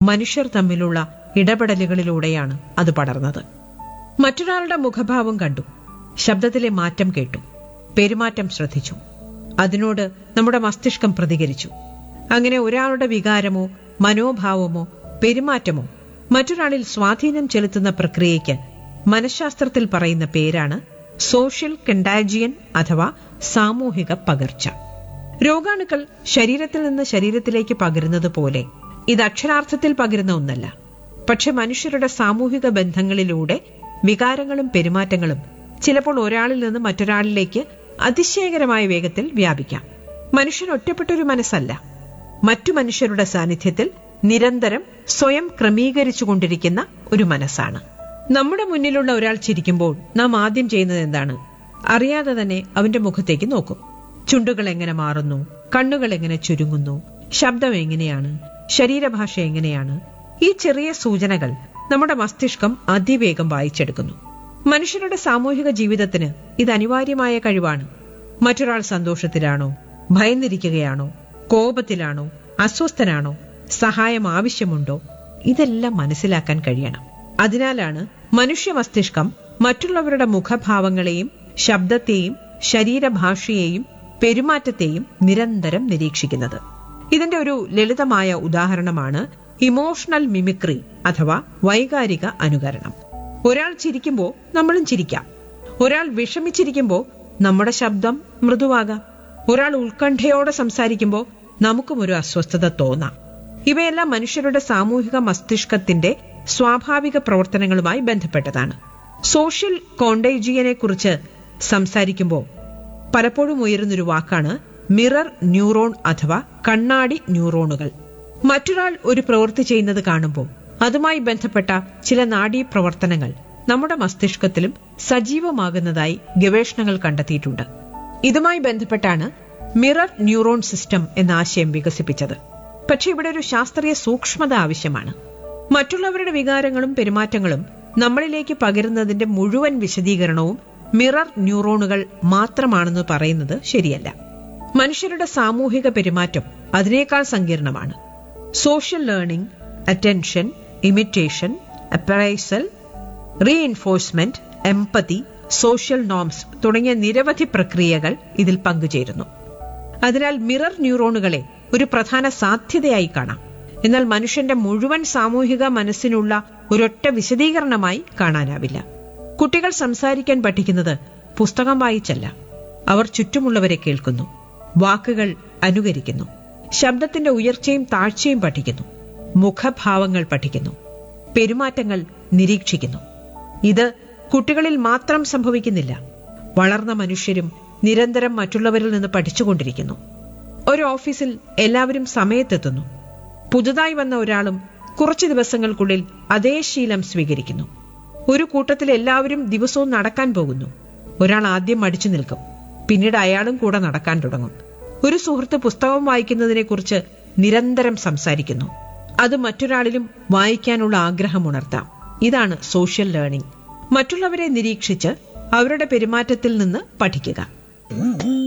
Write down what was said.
മനുഷ്യർ തമ്മിലുള്ള ഇടപെടലുകളിലൂടെയാണ് അത് പടർന്നത് മറ്റൊരാളുടെ മുഖഭാവം കണ്ടു ശബ്ദത്തിലെ മാറ്റം കേട്ടു പെരുമാറ്റം ശ്രദ്ധിച്ചു അതിനോട് നമ്മുടെ മസ്തിഷ്കം പ്രതികരിച്ചു അങ്ങനെ ഒരാളുടെ വികാരമോ മനോഭാവമോ പെരുമാറ്റമോ മറ്റൊരാളിൽ സ്വാധീനം ചെലുത്തുന്ന പ്രക്രിയയ്ക്ക് മനഃശാസ്ത്രത്തിൽ പറയുന്ന പേരാണ് സോഷ്യൽ കണ്ടാജിയൻ അഥവാ സാമൂഹിക പകർച്ച രോഗാണുക്കൾ ശരീരത്തിൽ നിന്ന് ശരീരത്തിലേക്ക് പകരുന്നത് പോലെ ഇത് അക്ഷരാർത്ഥത്തിൽ പകരുന്ന ഒന്നല്ല പക്ഷെ മനുഷ്യരുടെ സാമൂഹിക ബന്ധങ്ങളിലൂടെ വികാരങ്ങളും പെരുമാറ്റങ്ങളും ചിലപ്പോൾ ഒരാളിൽ നിന്ന് മറ്റൊരാളിലേക്ക് അതിശയകരമായ വേഗത്തിൽ വ്യാപിക്കാം മനുഷ്യൻ ഒറ്റപ്പെട്ടൊരു മനസ്സല്ല മറ്റു മനുഷ്യരുടെ സാന്നിധ്യത്തിൽ നിരന്തരം സ്വയം ക്രമീകരിച്ചുകൊണ്ടിരിക്കുന്ന ഒരു മനസ്സാണ് നമ്മുടെ മുന്നിലുള്ള ഒരാൾ ചിരിക്കുമ്പോൾ നാം ആദ്യം ചെയ്യുന്നത് എന്താണ് അറിയാതെ തന്നെ അവന്റെ മുഖത്തേക്ക് നോക്കും ചുണ്ടുകൾ എങ്ങനെ മാറുന്നു കണ്ണുകൾ എങ്ങനെ ചുരുങ്ങുന്നു ശബ്ദം എങ്ങനെയാണ് ശരീരഭാഷ എങ്ങനെയാണ് ഈ ചെറിയ സൂചനകൾ നമ്മുടെ മസ്തിഷ്കം അതിവേഗം വായിച്ചെടുക്കുന്നു മനുഷ്യരുടെ സാമൂഹിക ജീവിതത്തിന് ഇത് അനിവാര്യമായ കഴിവാണ് മറ്റൊരാൾ സന്തോഷത്തിലാണോ ഭയന്നിരിക്കുകയാണോ കോപത്തിലാണോ അസ്വസ്ഥനാണോ സഹായം ആവശ്യമുണ്ടോ ഇതെല്ലാം മനസ്സിലാക്കാൻ കഴിയണം അതിനാലാണ് മനുഷ്യ മസ്തിഷ്കം മറ്റുള്ളവരുടെ മുഖഭാവങ്ങളെയും ശബ്ദത്തെയും ശരീരഭാഷയെയും പെരുമാറ്റത്തെയും നിരന്തരം നിരീക്ഷിക്കുന്നത് ഇതിന്റെ ഒരു ലളിതമായ ഉദാഹരണമാണ് ഇമോഷണൽ മിമിക്രി അഥവാ വൈകാരിക അനുകരണം ഒരാൾ ചിരിക്കുമ്പോൾ നമ്മളും ചിരിക്കാം ഒരാൾ വിഷമിച്ചിരിക്കുമ്പോൾ നമ്മുടെ ശബ്ദം മൃദുവാകാം ഒരാൾ ഉത്കണ്ഠയോടെ സംസാരിക്കുമ്പോൾ നമുക്കും ഒരു അസ്വസ്ഥത തോന്നാം ഇവയെല്ലാം മനുഷ്യരുടെ സാമൂഹിക മസ്തിഷ്കത്തിന്റെ സ്വാഭാവിക പ്രവർത്തനങ്ങളുമായി ബന്ധപ്പെട്ടതാണ് സോഷ്യൽ കോണ്ടേജിയനെ കുറിച്ച് സംസാരിക്കുമ്പോൾ പലപ്പോഴും ഉയരുന്നൊരു വാക്കാണ് മിറർ ന്യൂറോൺ അഥവാ കണ്ണാടി ന്യൂറോണുകൾ മറ്റൊരാൾ ഒരു പ്രവൃത്തി ചെയ്യുന്നത് കാണുമ്പോൾ അതുമായി ബന്ധപ്പെട്ട ചില നാഡീ പ്രവർത്തനങ്ങൾ നമ്മുടെ മസ്തിഷ്കത്തിലും സജീവമാകുന്നതായി ഗവേഷണങ്ങൾ കണ്ടെത്തിയിട്ടുണ്ട് ഇതുമായി ബന്ധപ്പെട്ടാണ് മിറർ ന്യൂറോൺ സിസ്റ്റം എന്ന ആശയം വികസിപ്പിച്ചത് പക്ഷെ ഇവിടെ ഒരു ശാസ്ത്രീയ സൂക്ഷ്മത ആവശ്യമാണ് മറ്റുള്ളവരുടെ വികാരങ്ങളും പെരുമാറ്റങ്ങളും നമ്മളിലേക്ക് പകരുന്നതിന്റെ മുഴുവൻ വിശദീകരണവും മിറർ ന്യൂറോണുകൾ മാത്രമാണെന്ന് പറയുന്നത് ശരിയല്ല മനുഷ്യരുടെ സാമൂഹിക പെരുമാറ്റം അതിനേക്കാൾ സങ്കീർണമാണ് social learning attention imitation appraisal reinforcement empathy social norms തുടങ്ങിയ നിരവധി പ്രക്രിയകൾ ഇതിൽ പങ്കുചേരുന്നു അതിനാൽ മിറർ ന്യൂറോണുകളെ ഒരു പ്രധാന സാധ്യതയായി കാണാം എന്നാൽ മനുഷ്യന്റെ മുഴുവൻ സാമൂഹിക മനസ്സിനുള്ള ഒരൊറ്റ വിശദീകരണമായി കാണാനാവില്ല കുട്ടികൾ സംസാരിക്കാൻ പഠിക്കുന്നത് പുസ്തകം വായിച്ചല്ല അവർ ചുറ്റുമുള്ളവരെ കേൾക്കുന്നു വാക്കുകൾ അനുകരിക്കുന്നു ശബ്ദത്തിന്റെ ഉയർച്ചയും താഴ്ചയും പഠിക്കുന്നു മുഖഭാവങ്ങൾ പഠിക്കുന്നു പെരുമാറ്റങ്ങൾ നിരീക്ഷിക്കുന്നു ഇത് കുട്ടികളിൽ മാത്രം സംഭവിക്കുന്നില്ല വളർന്ന മനുഷ്യരും നിരന്തരം മറ്റുള്ളവരിൽ നിന്ന് പഠിച്ചുകൊണ്ടിരിക്കുന്നു ഒരു ഓഫീസിൽ എല്ലാവരും സമയത്തെത്തുന്നു പുതുതായി വന്ന ഒരാളും കുറച്ചു ദിവസങ്ങൾക്കുള്ളിൽ അതേ ശീലം സ്വീകരിക്കുന്നു ഒരു കൂട്ടത്തിൽ എല്ലാവരും ദിവസവും നടക്കാൻ പോകുന്നു ഒരാൾ ആദ്യം മടിച്ചു നിൽക്കും പിന്നീട് അയാളും കൂടെ നടക്കാൻ തുടങ്ങും ഒരു സുഹൃത്ത് പുസ്തകം വായിക്കുന്നതിനെക്കുറിച്ച് നിരന്തരം സംസാരിക്കുന്നു അത് മറ്റൊരാളിലും വായിക്കാനുള്ള ആഗ്രഹം ഉണർത്താം ഇതാണ് സോഷ്യൽ ലേണിംഗ് മറ്റുള്ളവരെ നിരീക്ഷിച്ച് അവരുടെ പെരുമാറ്റത്തിൽ നിന്ന് പഠിക്കുക